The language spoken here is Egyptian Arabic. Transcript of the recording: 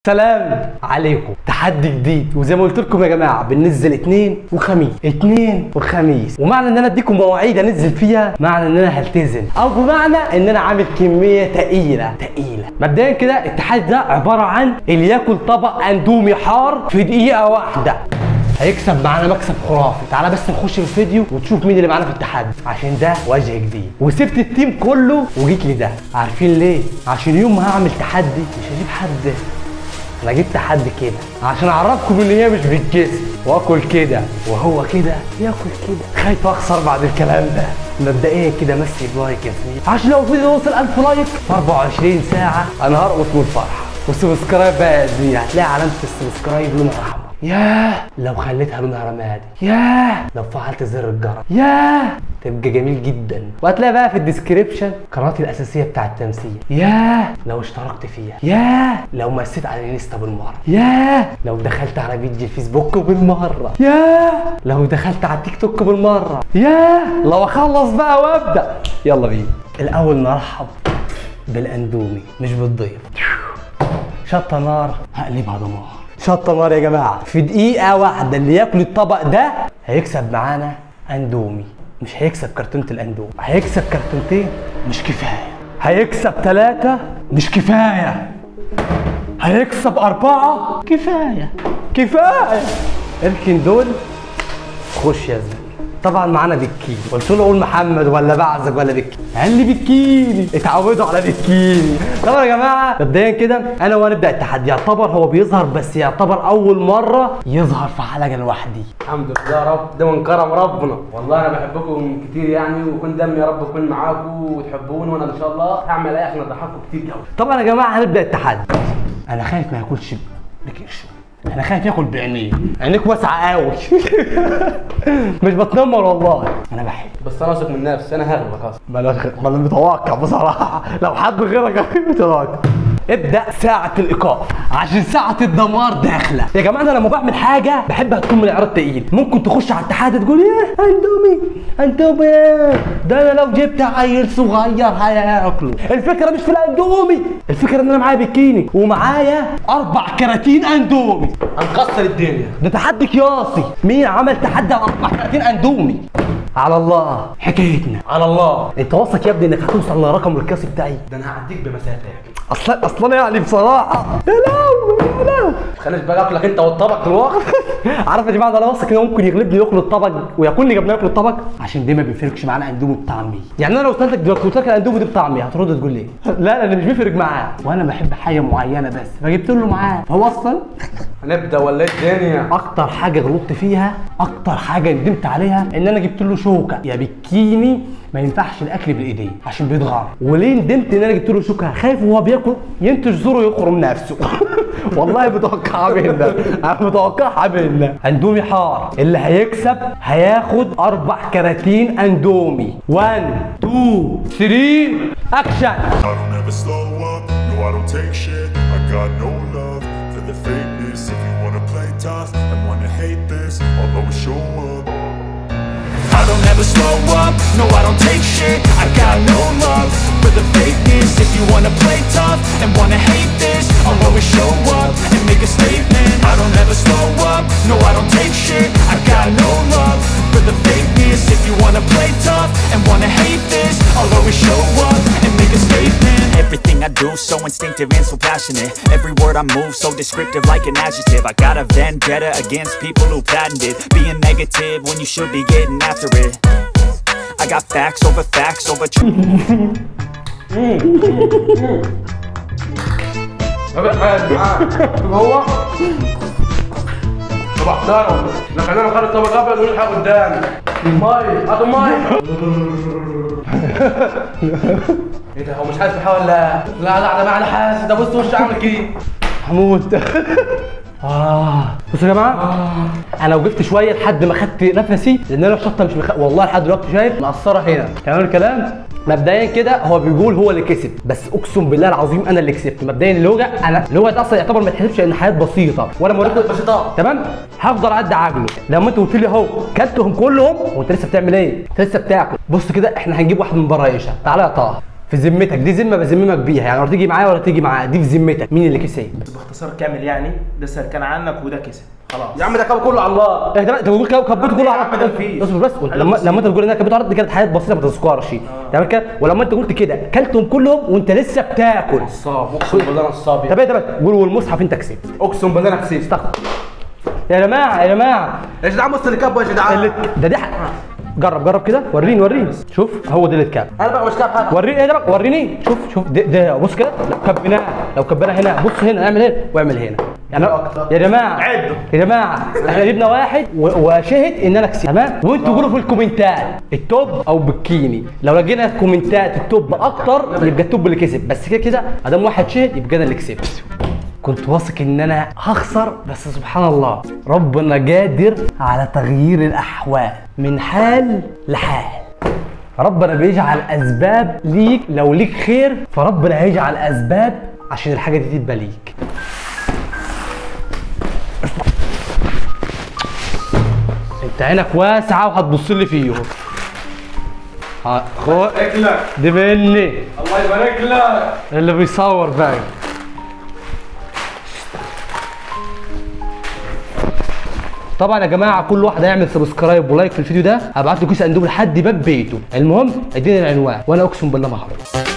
سلام عليكم تحدي جديد وزي ما قلت لكم يا جماعه بننزل اثنين وخميس اثنين وخميس ومعنى ان انا اديكم مواعيد انزل فيها معنى ان انا هلتزم او بمعنى ان انا عامل كميه تقيله تقيله مبدئيا كده التحدي ده عباره عن اللي ياكل طبق اندومي حار في دقيقه واحده هيكسب معانا مكسب خرافي تعالى بس نخش في الفيديو وتشوف مين اللي معانا في التحدي عشان ده وجه جديد وسبت التيم كله وجيت لي ده عارفين ليه عشان يوم ما هعمل تحدي مش هجيب حد انا جبت حد كده عشان اعرفكم ان هي مش بالجسم واكل كده وهو كده ياكل كده خايف اخسر بعد الكلام ده مبدئيا كده مسي بلايك يا زميلي عشان لو الفيديو وصل 1000 لايك في 24 ساعه انا هرقص من الفرحه وسبسكرايب بقى يا زميلي هتلاقي علامه السبسكرايب لونها احمر ياه لو خليتها لونها رمادي ياه لو فعلت زر الجرس ياه تبقى جميل جدا وهتلاقي بقى في الديسكريبشن قناتي الاساسيه بتاع التمثيل ياه لو اشتركت فيها ياه لو مسيت على الانستا بالمره ياه لو دخلت على فيديو الفيسبوك بالمره ياه لو دخلت على التيك توك بالمره ياه لو اخلص بقى وابدا يلا بينا الاول نرحب بالاندومي مش بالضيف شطه نار هقلبها دمار شطه نار يا جماعه في دقيقه واحده اللي ياكل الطبق ده هيكسب معانا اندومي مش هيكسب كرتونه الاندومي هيكسب كرتونتين مش كفايه هيكسب ثلاثه مش كفايه هيكسب اربعه كفايه كفايه اركن دول خش يا زلمه طبعا معانا بكيني قلت له قول محمد ولا بعزك ولا بكيني قال لي بكيني اتعودوا على بكيني طبعا يا جماعه مبدئيا كده انا وهنبدا التحدي يعتبر هو بيظهر بس يعتبر اول مره يظهر في حلقه لوحدي الحمد لله يا رب ده من كرم ربنا والله انا بحبكم كتير يعني وكون دم يا رب يكون معاكم وتحبوني وانا ان شاء الله هعمل ايه عشان اضحككم كتير قوي طبعا يا جماعه هنبدا التحدي انا خايف ما ياكلش بكرشه انا خايف ياكل بعينيه عينيك واسعه قوي مش بتنمر والله انا بحب بس انا واثق من نفسي انا هغلبك اصلا بلاش ما انا متوقع بصراحه لو حد غيرك متوقع ابدا ساعة الايقاف عشان ساعة الدمار داخلة يا جماعة انا لما بعمل حاجة بحبها تكون من عيار تقيل ممكن تخش على التحدي تقول ايه اندومي اندومي ده انا لو جبت عيل صغير هياكله الفكرة مش في الاندومي الفكرة ان انا معايا بكيني ومعايا اربع كراتين اندومي هنكسر الدنيا ده تحدي قياسي مين عمل تحدي على اربع كراتين اندومي على الله حكايتنا على الله انت واثق يا ابني انك هتوصل لرقم القياسي بتاعي ده انا هعديك بمسافه اصلا اصلا يعني بصراحه يا لهوي يا لهوي خليش بقى اكلك انت والطبق دلوقتي عارف يا جماعه ده انا واثق ان هو ممكن يغلبني ياكل الطبق وياكلني قبل ما ياكل الطبق عشان دي ما بيفرقش معانا اندومي بطعمي يعني انا لو سالتك دلوقتي قلت لك الاندومي دي بطعمي هترد تقول لي إيه؟ لا لا انا مش بيفرق معاه وانا بحب حاجه معينه بس فجبت له معاه فهو اصلا هنبدا ولا ايه الدنيا اكتر حاجه غلطت فيها اكتر حاجه ندمت عليها ان انا جبت له شوكه يا بكيني ما ينفعش الاكل بالايدين عشان بيتغار وليه ندمت ان انا جبت له شوكه خايف وهو بياكل ينتج زوره يخرم نفسه والله متوقعها منا انا متوقعها منا اندومي حار اللي هيكسب هياخد اربع كراتين اندومي 1 2 3 اكشن I don't ever slow up, no I don't take shit I got no love for the fakeness If you wanna play tough and wanna hate this I'll always show up I don't ever slow up, no I don't take shit I got no love for the fakeness If you wanna play tough and wanna hate this I'll always show up and make a statement I don't ever slow up, no I don't take shit I got no love for the fakeness If you wanna play tough and wanna hate this I'll always show up and make a statement Everything I do so instinctive and so passionate Every word I move so descriptive like an adjective I got a vendetta against people who patented Being negative when you should be getting after it I got facts over facts over truth ما بقى معاه شوف هو طب احترم احنا خلينا نخلي الطبق ابيض ونلحق قدام الماي هات الماي ايه ده هو مش حاسس بحاجه ولا لا لا ده انا حاسس ده بص وش عامل كده هموت اه بصوا يا جماعه انا وقفت شويه لحد ما خدت نفسي لان انا الشطه مش مخ... والله لحد دلوقتي شايف مقصره هنا تمام الكلام مبدئيا كده هو بيقول هو اللي كسب بس اقسم بالله العظيم انا اللي كسبت مبدئيا اللوجا انا اللوجا ده اصلا يعتبر ما يتحسبش ان حياه بسيطه وانا موريكم بسيطة. تمام هفضل اعد عجله لما انت قلت لي اهو كلتهم كلهم وانت لسه بتعمل ايه؟ انت لسه بتاكل بص كده احنا هنجيب واحد من بره يا تعالى يا طه في ذمتك دي ذمه بذممك بيها يعني ولا تيجي معايا ولا تيجي معايا دي في ذمتك مين اللي كسب باختصار كامل يعني ده سلكان عنك وده كسب خلاص يا عم ده كان كله على الله ايه ده بقى؟ انت بتقول كده كبيت كله يا عم ده على مفيش. اصبر بس حاجة لما بسيطة. لما انت بتقول ان انا كبيت عرض دي كانت حاجات بسيطه ما تذكرش تمام كده ولما انت قلت كده كلتهم كلهم وانت لسه بتاكل نصاب اقسم بالله انا نصاب طب ايه ده بقى قول والمصحف انت كسبت اقسم بالله انا كسبت استغفر يا جماعه يا جماعه يا جدعان بص اللي كابه يا جدعان اللي ده دي حق. جرب جرب كده وريني وريني شوف هو ده اللي اتكب انا بقى مش كاب حاجه وريني ايه ده بقى وريني شوف شوف ده, ده بص كده لو كبناه لو كبناه هنا بص هنا اعمل هنا واعمل هنا يعني يا جماعه عدوا. يا جماعه احنا جبنا واحد و- وشهد ان انا كسبت تمام وانتوا قولوا في الكومنتات التوب او بالكيني لو لقينا كومنتات التوب اكتر يبقى التوب اللي كسب بس كده كده ادام واحد شهد يبقى انا اللي كسبت كنت واثق ان انا هخسر بس سبحان الله ربنا قادر على تغيير الاحوال من حال لحال ربنا بيجعل اسباب ليك لو ليك خير فربنا هيجعل اسباب عشان الحاجه دي تبقى ليك انت عينك واسعه وهتبص لي فيه ها، خو اكلك دي مني الله يبارك لك اللي بيصور بقى طبعا يا جماعه كل واحد هيعمل سبسكرايب ولايك في الفيديو ده هبعت له كيس اندوب لحد باب بيته المهم اديني العنوان وانا اقسم بالله ما هروح